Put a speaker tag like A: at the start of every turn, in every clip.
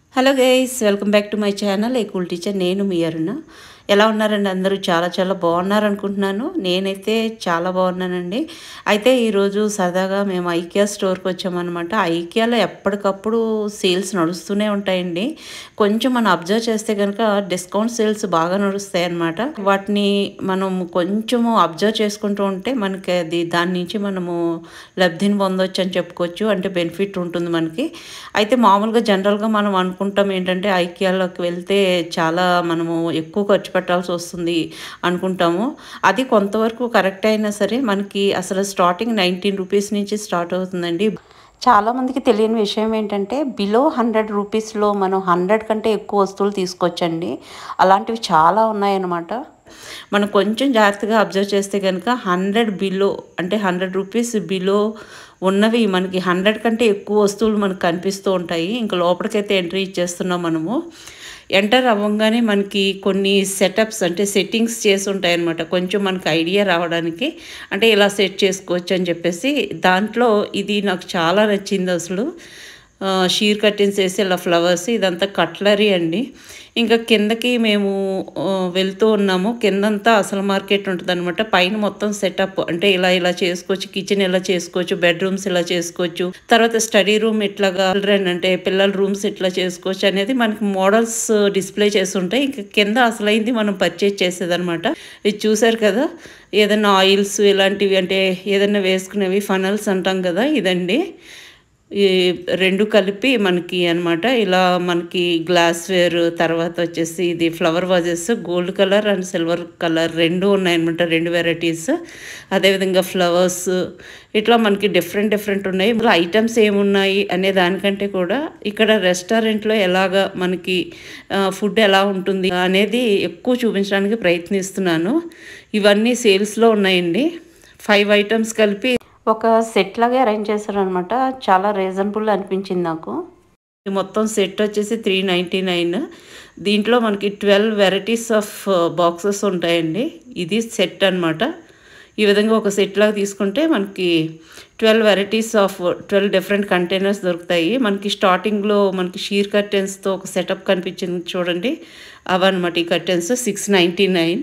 A: hello guys welcome back to my channel a cool teacher నేను మీ అరుణ ఎలా ఉన్నారండి అందరూ చాలా చాలా బాగున్నారు అనుకుంటున్నాను నేనైతే చాలా బాగున్నానండి అయితే ఈరోజు సరదాగా మేము ఐకియా స్టోర్కి వచ్చామన్నమాట ఐకియాలో ఎప్పటికప్పుడు సేల్స్ నడుస్తూనే ఉంటాయండి కొంచెం మనం అబ్జర్వ్ చేస్తే కనుక డిస్కౌంట్ సేల్స్ బాగా నడుస్తాయి అన్నమాట వాటిని మనం కొంచెము అబ్జర్వ్ చేసుకుంటూ ఉంటే మనకి అది దాని నుంచి మనము లబ్ధిని పొందొచ్చు అని చెప్పుకోవచ్చు అంటే బెనిఫిట్ ఉంటుంది మనకి అయితే మామూలుగా జనరల్గా మనం అనుకుంటాం ఏంటంటే ఐకియాలోకి వెళ్తే చాలా మనము ఎక్కువ ఖర్చు పెట్టాల్సి వస్తుంది అనుకుంటాము అది కొంతవరకు కరెక్ట్ అయినా సరే మనకి అసలు స్టార్టింగ్ నైన్టీన్ రూపీస్ నుంచి స్టార్ట్ అవుతుందండి చాలామందికి తెలియని విషయం ఏంటంటే బిలో హండ్రెడ్ రూపీస్లో మనం హండ్రెడ్ కంటే ఎక్కువ వస్తువులు తీసుకొచ్చండి అలాంటివి చాలా ఉన్నాయన్నమాట మనం కొంచెం జాగ్రత్తగా అబ్జర్వ్ చేస్తే కనుక హండ్రెడ్ బిలో అంటే హండ్రెడ్ రూపీస్ బిలో ఉన్నవి మనకి హండ్రెడ్ కంటే ఎక్కువ వస్తువులు మనకు కనిపిస్తూ ఉంటాయి ఇంకా లోపలికైతే ఎంట్రీ ఇచ్చేస్తున్నాం మనము ఎంటర్ అవ్వగానే మనకి కొన్ని సెటప్స్ అంటే సెట్టింగ్స్ చేసి ఉంటాయి అనమాట కొంచెం మనకి ఐడియా రావడానికి అంటే ఇలా సెట్ చేసుకోవచ్చు అని చెప్పేసి దాంట్లో ఇది నాకు చాలా నచ్చింది అసలు ఆ, షీర్ కర్టెన్స్ వేసి ఇలా ఫ్లవర్స్ ఇదంతా కట్లరీ అండి ఇంకా కిందకి మేము ఆ, వెళ్తూ ఉన్నాము కిందంతా అసలు మార్కెట్ ఉంటుంది అనమాట పైన మొత్తం సెటప్ అంటే ఇలా ఇలా చేసుకోవచ్చు కిచెన్ ఇలా చేసుకోవచ్చు బెడ్రూమ్స్ ఇలా చేసుకోవచ్చు తర్వాత స్టడీ రూమ్ ఇట్లాగా చిల్డ్రన్ అంటే పిల్లల రూమ్స్ ఇట్లా చేసుకోవచ్చు అనేది మనకి మోడల్స్ డిస్ప్లే చేసి ఉంటాయి ఇంకా కింద అసలైంది మనం పర్చేజ్ చేసేదన్నమాట ఇది చూసారు కదా ఏదైనా ఆయిల్స్ ఇలాంటివి అంటే ఏదైనా వేసుకునేవి ఫనల్స్ అంటాం కదా ఇదండి ఈ రెండు కలిపి మనకి అన్నమాట ఇలా మనకి గ్లాస్ వేర్ తర్వాత వచ్చేసి ఇది flower vases gold colour and silver colour రెండు ఉన్నాయన్నమాట రెండు వెరైటీస్ అదేవిధంగా ఫ్లవర్స్ ఇట్లా మనకి డిఫరెంట్ డిఫరెంట్ ఉన్నాయి ఇందులో ఐటమ్స్ ఏమున్నాయి అనే దానికంటే కూడా ఇక్కడ రెస్టారెంట్లో ఎలాగా మనకి ఫుడ్ ఎలా ఉంటుంది అనేది ఎక్కువ చూపించడానికి ప్రయత్నిస్తున్నాను ఇవన్నీ సేల్స్లో ఉన్నాయండి ఫైవ్ ఐటమ్స్ కలిపి ఒక సెట్ లాగే అరేంజ్ చేశారనమాట చాలా రీజనబుల్ అనిపించింది నాకు ఈ మొత్తం సెట్ వచ్చేసి త్రీ నైంటీ నైన్ దీంట్లో మనకి ట్వెల్వ్ వెరైటీస్ ఆఫ్ బాక్సెస్ ఉంటాయండి ఇది సెట్ అన్నమాట ఈ విధంగా ఒక సెట్ లాగా తీసుకుంటే మనకి twelve varieties of twelve different containers దొరుకుతాయి మనకి స్టార్టింగ్లో మనకి షీర్ కర్టెన్స్తో ఒక సెటప్ కనిపించింది చూడండి అవన్నమాట ఈ curtains six ninety nine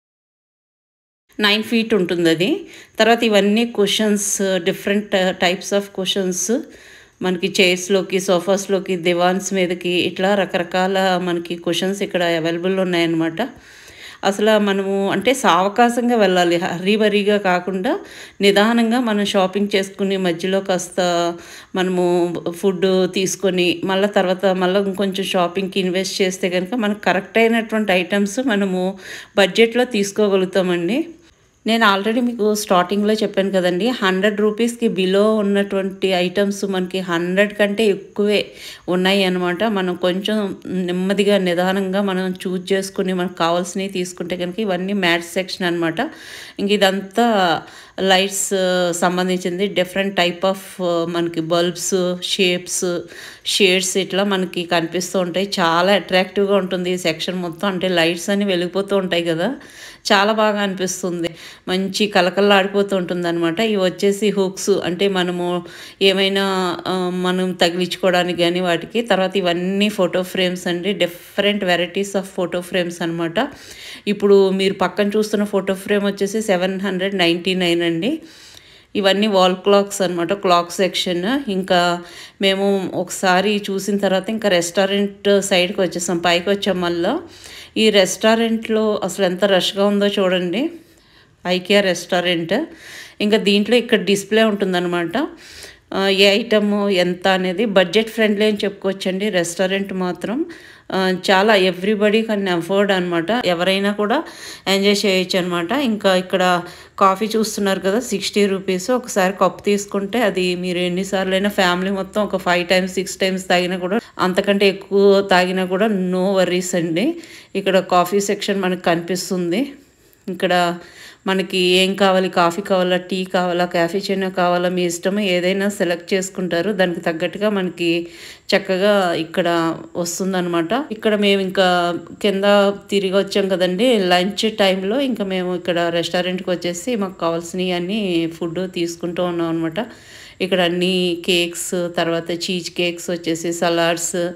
A: nine feet ఉంటుంది అది తర్వాత ఇవన్నీ cushions different types of cushions మనకి చైర్స్లోకి సోఫాస్లోకి దివాన్స్ మీదకి ఇట్లా రకరకాల మనకి కుషన్స్ ఇక్కడ అవైలబుల్ ఉన్నాయన్నమాట అసలు మనము అంటే సావకాశంగా వెళ్ళాలి హరీ బరీగా కాకుండా నిదానంగా మనం షాపింగ్ చేసుకుని మధ్యలో కాస్త మనము ఫుడ్ తీసుకొని మళ్ళీ తర్వాత మళ్ళీ ఇంకొంచెం షాపింగ్కి ఇన్వెస్ట్ చేస్తే కనుక మనకు కరెక్ట్ అయినటువంటి ఐటమ్స్ మనము బడ్జెట్లో తీసుకోగలుగుతామండి నేను ఆల్రెడీ మీకు స్టార్టింగ్లో చెప్పాను కదండి హండ్రెడ్ రూపీస్కి బిలో ఉన్నటువంటి ఐటమ్స్ మనకి హండ్రెడ్ కంటే ఎక్కువే ఉన్నాయి అనమాట మనం కొంచెం నెమ్మదిగా నిదానంగా మనం చూజ్ చేసుకుని మనకు కావాల్సినవి తీసుకుంటే కనుక ఇవన్నీ మ్యాట్ సెక్షన్ అనమాట ఇంక ఇదంతా లైట్స్ సంబంధించింది డిఫరెంట్ టైప్ ఆఫ్ మనకి బల్బ్స్ షేప్స్ షేడ్స్ ఇట్లా మనకి కనిపిస్తూ ఉంటాయి చాలా అట్రాక్టివ్గా ఉంటుంది ఈ సెక్షన్ మొత్తం అంటే లైట్స్ అన్ని వెలిగిపోతూ ఉంటాయి కదా చాలా బాగా అనిపిస్తుంది మంచి కలకల్లాడిపోతూ ఉంటుంది అనమాట ఇవి వచ్చేసి హుక్స్ అంటే మనము ఏమైనా ఆ, మనం తగిలించుకోవడానికి కానీ వాటికి తర్వాత ఇవన్నీ ఫోటో ఫ్రేమ్స్ అండి different varieties of photo frames అనమాట ఇప్పుడు మీరు పక్కన చూస్తున్న ఫోటో ఫ్రేమ్ వచ్చేసి సెవెన్ హండ్రెడ్ నైంటీ నైన్ అండి ఇవన్నీ వాల్ క్లాక్స్ అనమాట క్లాక్ సెక్షన్ ఇంకా మేము ఒకసారి చూసిన తర్వాత ఇంకా రెస్టారెంట్ సైడ్కి వచ్చేసాం పైకి వచ్చాం మళ్ళీ ఈ రెస్టారెంట్లో అసలు ఎంత రష్గా ఉందో చూడండి ఐకియా రెస్టారెంట్ ఇంకా దీంట్లో ఇక్కడ డిస్ప్లే ఉంటుందన్నమాట ఆ, ఏ ఐటమ్ ఎంత అనేది బడ్జెట్ ఫ్రెండ్లీ అని చెప్పుకోవచ్చండి రెస్టారెంట్ మాత్రం ఆ, చాలా ఎవ్రీబడి కన్ అఫోర్డ్ అనమాట ఎవరైనా కూడా ఎంజాయ్ చేయొచ్చు అనమాట ఇంకా ఇక్కడ కాఫీ చూస్తున్నారు కదా సిక్స్టీ రూపీస్ ఒకసారి కప్పు తీసుకుంటే అది మీరు ఎన్నిసార్లు అయినా ఫ్యామిలీ మొత్తం ఒక ఫైవ్ టైమ్స్ సిక్స్ టైమ్స్ తాగినా కూడా అంతకంటే ఎక్కువ తాగినా కూడా నో వర్రీస్ అండి ఇక్కడ కాఫీ సెక్షన్ మనకు కనిపిస్తుంది ఇక్కడ మనకి ఏం కావాలి కాఫీ కావాలా టీ కావాలా క్యాఫీచినో కావాలా మీ ఇష్టం ఏదైనా సెలెక్ట్ చేసుకుంటారు దానికి తగ్గట్టుగా మనకి చక్కగా ఇక్కడ వస్తుందన్నమాట ఇక్కడ మేము ఇంకా కింద తిరిగి వచ్చాం కదండి లంచ్ టైంలో ఇంకా మేము ఇక్కడ రెస్టారెంట్కి వచ్చేసి మాకు కావాల్సినవి అన్నీ ఫుడ్ తీసుకుంటూ ఉన్నాం అనమాట ఇక్కడ అన్ని కేక్స్ తర్వాత చీజ్ కేక్స్ వచ్చేసి సలాడ్స్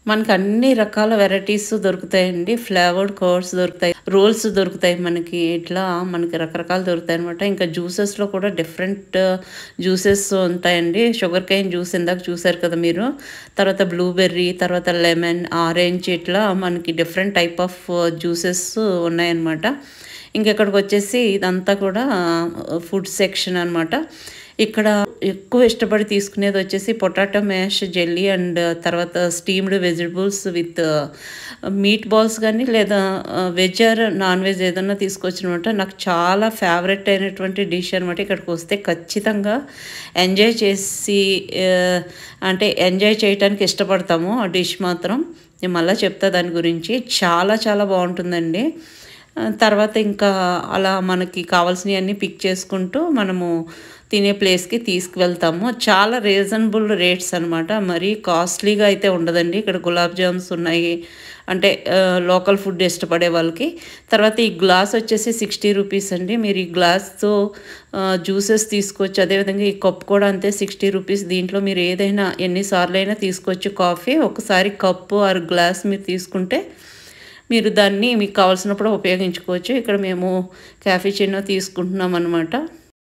A: మనకి అన్ని రకాల వెరైటీస్ దొరుకుతాయండి ఫ్లేవర్డ్ కర్డ్స్ దొరుకుతాయి రోల్స్ దొరుకుతాయి మనకి ఇట్లా మనకి రకరకాలు దొరుకుతాయి అనమాట ఇంకా జ్యూసెస్లో కూడా డిఫరెంట్ జ్యూసెస్ ఉంటాయండి షుగర్ కేన్ జ్యూస్ ఇందాక చూసారు కదా మీరు తర్వాత బ్లూబెర్రీ తర్వాత లెమన్ ఆరెంజ్ ఇట్లా మనకి డిఫరెంట్ టైప్ ఆఫ్ జ్యూసెస్ ఉన్నాయన్నమాట ఇంకెక్కడికి వచ్చేసి ఇదంతా కూడా ఫుడ్ సెక్షన్ అనమాట ఇక్కడ ఎక్కువ ఇష్టపడి తీసుకునేది వచ్చేసి పొటాటో మ్యాష్ జెల్లీ అండ్ తర్వాత steamed vegetables with meatballs కానీ లేదా వెజ్ ఆర్ నాన్ వెజ్ ఏదన్నా తీసుకొచ్చినమాట నాకు చాలా ఫేవరెట్ అయినటువంటి డిష్ అనమాట ఇక్కడికి వస్తే ఖచ్చితంగా ఎంజాయ్ చేసి ఆ, అంటే ఎంజాయ్ చేయడానికి ఇష్టపడతాము ఆ డిష్ మాత్రం నేను మళ్ళీ చెప్తా దాని గురించి చాలా చాలా బాగుంటుందండి ఆ, తర్వాత ఇంకా అలా మనకి కావాల్సినవన్నీ పిక్ చేసుకుంటూ మనము తినే ప్లేస్కి తీసుకువెళ్తాము చాలా రీజనబుల్ రేట్స్ అనమాట మరీ కాస్ట్లీగా అయితే ఉండదండి ఇక్కడ గులాబ్ జామ్స్ ఉన్నాయి అంటే లోకల్ ఫుడ్ ఇష్టపడే వాళ్ళకి తర్వాత ఈ గ్లాస్ వచ్చేసి సిక్స్టీ రూపీస్ అండి మీరు ఈ గ్లాస్తో జ్యూసెస్ తీసుకోవచ్చు అదేవిధంగా ఈ కప్ కూడా అంతే సిక్స్టీ రూపీస్ దీంట్లో మీరు ఏదైనా ఎన్నిసార్లు అయినా తీసుకోవచ్చు కాఫీ ఒకసారి కప్పు ఆర్ గ్లాస్ మీరు తీసుకుంటే మీరు దాన్ని మీకు కావాల్సినప్పుడు ఉపయోగించుకోవచ్చు ఇక్కడ మేము క్యాఫిచినో తీసుకుంటున్నాం అనమాట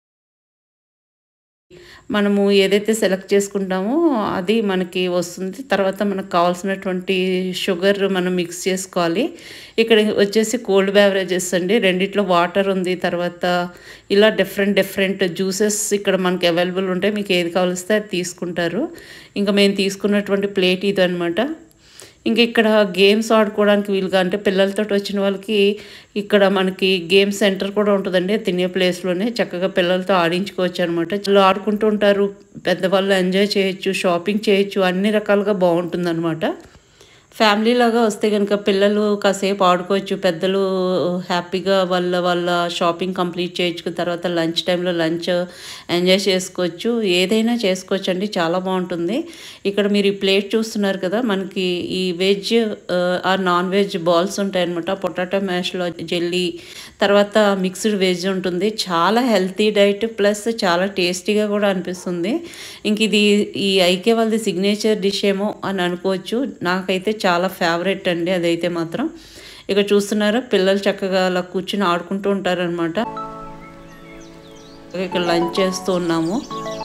A: మనము ఏదైతే సెలెక్ట్ చేసుకుంటామో అది మనకి వస్తుంది తర్వాత మనకు కావాల్సినటువంటి షుగర్ మనం మిక్స్ చేసుకోవాలి ఇక్కడ వచ్చేసి కోల్డ్ బెవరేజెస్ అండి రెండిట్లో వాటర్ ఉంది తర్వాత ఇలా డిఫరెంట్ డిఫరెంట్ జ్యూసెస్ ఇక్కడ మనకి అవైలబుల్ ఉంటాయి మీకు ఏది కావాలిస్తే అది తీసుకుంటారు ఇంకా మేము తీసుకున్నటువంటి ప్లేట్ ఇది అనమాట ఇంక ఇక్కడ గేమ్స్ ఆడుకోవడానికి వీలుగా అంటే పిల్లలతో వచ్చిన వాళ్ళకి ఇక్కడ మనకి గేమ్ సెంటర్ కూడా ఉంటుందండి తినే ప్లేస్లోనే చక్కగా పిల్లలతో ఆడించుకోవచ్చు అనమాట వాళ్ళు ఆడుకుంటూ ఉంటారు పెద్దవాళ్ళు ఎంజాయ్ చేయొచ్చు షాపింగ్ చేయొచ్చు అన్ని రకాలుగా బాగుంటుంది అనమాట ఫ్యామిలీ లాగా వస్తే కనుక పిల్లలు కాసేపు ఆడుకోవచ్చు పెద్దలు హ్యాపీగా వాళ్ళ వాళ్ళ షాపింగ్ కంప్లీట్ చేయొచ్చు తర్వాత లంచ్ టైంలో లంచ్ ఎంజాయ్ చేసుకోవచ్చు ఏదైనా చేసుకోవచ్చు అండి చాలా బాగుంటుంది ఇక్కడ మీరు ఈ ప్లేట్ చూస్తున్నారు కదా మనకి ఈ వెజ్ ఆ నాన్ వెజ్ బాల్స్ ఉంటాయన్నమాట పొటాటో మ్యాష్లో జెల్లీ తర్వాత మిక్స్డ్ వెజ్ ఉంటుంది చాలా హెల్తీ డైట్ ప్లస్ చాలా టేస్టీగా కూడా అనిపిస్తుంది ఇంక ఇది ఈ ఐకే వాళ్ళది సిగ్నేచర్ డిష్ ఏమో అని అనుకోవచ్చు నాకైతే చాలా ఫేవరెట్ అండి అదైతే మాత్రం ఇక చూస్తున్నారా పిల్లలు చక్కగా అలా కూర్చుని ఆడుకుంటూ ఉంటారనమాట ఇక్కడ లంచ్ చేస్తూ ఉన్నాము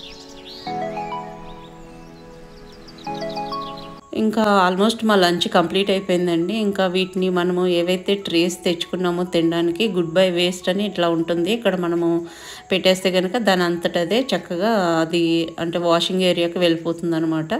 A: ఇంకా ఆల్మోస్ట్ మా లంచ్ కంప్లీట్ అయిపోయిందండి ఇంకా వీటిని మనము ఏవైతే ట్రేస్ తెచ్చుకున్నామో తినడానికి గుడ్ బై వేస్ట్ అని ఇట్లా ఉంటుంది ఇక్కడ మనము పెట్టేస్తే కనుక దాని అంతటదే చక్కగా అది అంటే వాషింగ్ ఏరియాకి వెళ్ళిపోతుంది అనమాట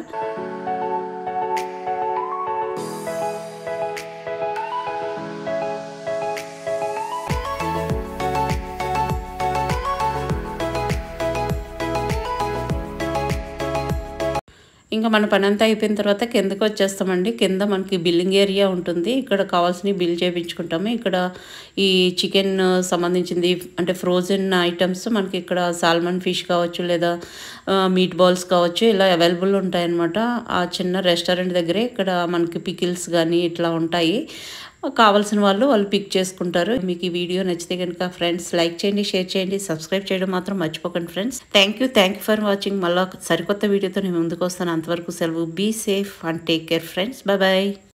A: ఇంకా మన పని అంతా అయిపోయిన తర్వాత కిందకి వచ్చేస్తామండి కింద మనకి బిల్లింగ్ ఏరియా ఉంటుంది ఇక్కడ కావాల్సినవి బిల్ చేయించుకుంటాము ఇక్కడ ఈ చికెన్ సంబంధించింది అంటే ఫ్రోజన్ ఐటమ్స్ మనకి ఇక్కడ సాల్మన్ ఫిష్ కావచ్చు లేదా మీట్ బాల్స్ కావచ్చు ఇలా అవైలబుల్ ఉంటాయన్నమాట ఆ చిన్న రెస్టారెంట్ దగ్గరే ఇక్కడ మనకి పికిల్స్ కానీ ఇట్లా ఉంటాయి కావాల్సిన వాళ్ళు వాళ్ళు పిక్ చేసుకుంటారు మీకు ఈ వీడియో నచ్చితే కనుక ఫ్రెండ్స్ లైక్ చేయండి షేర్ చేయండి సబ్స్క్రైబ్ చేయడం మాత్రం మర్చిపోకండి friends thank you thank you for watching మళ్ళీ సరికొత్త వీడియోతో నేను ముందుకు వస్తాను అంతవరకు సెలవు be safe and take care friends bye bye